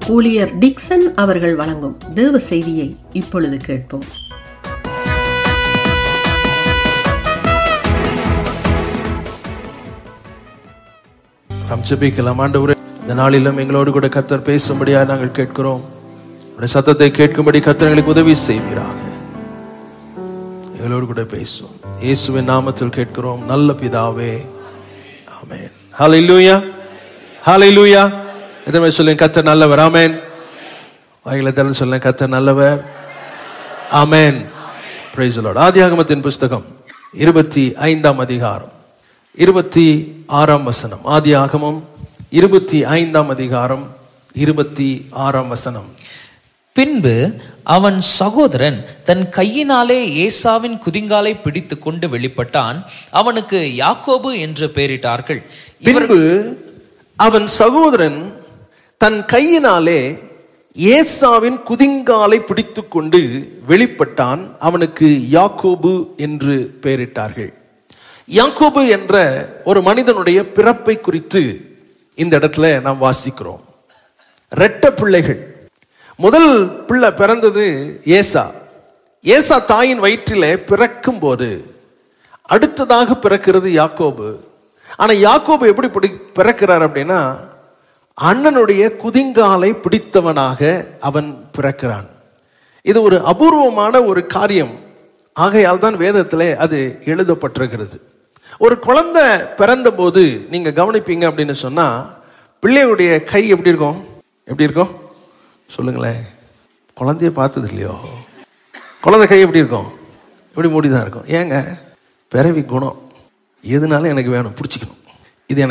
ஊழியர் டிக்சன் அவர்கள் வழங்கும் தேவ செய்தியை இப்பொழுது கேட்போம் நாம் ஜெபிக்கலாம் ஆண்டவரே இந்த நாளிலும் எங்களோடு கூட கத்தர் பேசும்படியா நாங்கள் கேட்கிறோம் உடைய சத்தத்தை கேட்கும்படி கத்தர் எங்களுக்கு உதவி செய்வீராக எங்களோடு கூட பேசும் இயேசுவின் நாமத்தில் கேட்கிறோம் நல்ல பிதாவே ஆமென் ஹalleluya ஹalleluya எதமே சொல்லுங்க கத்தர் நல்லவர் ஆமென் வாயில திறந்து சொல்லுங்க கத்தர் நல்லவர் ஆமென் பிரைஸ் லார்ட் ஆதியாகமத்தின் புஸ்தகம் இருபத்தி ஐந்தாம் அதிகாரம் இருபத்தி ஆறாம் வசனம் ஆதி ஆகமம் இருபத்தி ஐந்தாம் அதிகாரம் இருபத்தி ஆறாம் வசனம் பின்பு அவன் சகோதரன் தன் கையினாலே ஏசாவின் குதிங்காலை பிடித்து கொண்டு வெளிப்பட்டான் அவனுக்கு யாக்கோபு என்று பெயரிட்டார்கள் பின்பு அவன் சகோதரன் தன் கையினாலே ஏசாவின் குதிங்காலை பிடித்துக்கொண்டு வெளிப்பட்டான் அவனுக்கு யாக்கோபு என்று பெயரிட்டார்கள் யாக்கோபு என்ற ஒரு மனிதனுடைய பிறப்பை குறித்து இந்த இடத்துல நாம் வாசிக்கிறோம் ரெட்ட பிள்ளைகள் முதல் பிள்ளை பிறந்தது ஏசா ஏசா தாயின் வயிற்றிலே பிறக்கும் போது அடுத்ததாக பிறக்கிறது யாக்கோபு ஆனா யாக்கோபு எப்படி பிடி- பிறக்கிறார் அப்படின்னா அண்ணனுடைய குதிங்காலை பிடித்தவனாக அவன் பிறக்கிறான் இது ஒரு அபூர்வமான ஒரு காரியம் ஆகையால் தான் வேதத்திலே அது எழுதப்பட்டிருக்கிறது ஒரு குழந்தை பிறந்தபோது நீங்க கவனிப்பீங்க அப்படின்னு சொன்னா பிள்ளையுடைய கை எப்படி இருக்கும் எப்படி இருக்கும் சொல்லுங்களேன் குழந்தைய பார்த்தது இல்லையோ குழந்தை கை எப்படி இருக்கும் இப்படி மூடி தான் இருக்கும் ஏங்க பிறவி குணம் எதுனாலும் எனக்கு வேணும் பிடிச்சிக்கணும்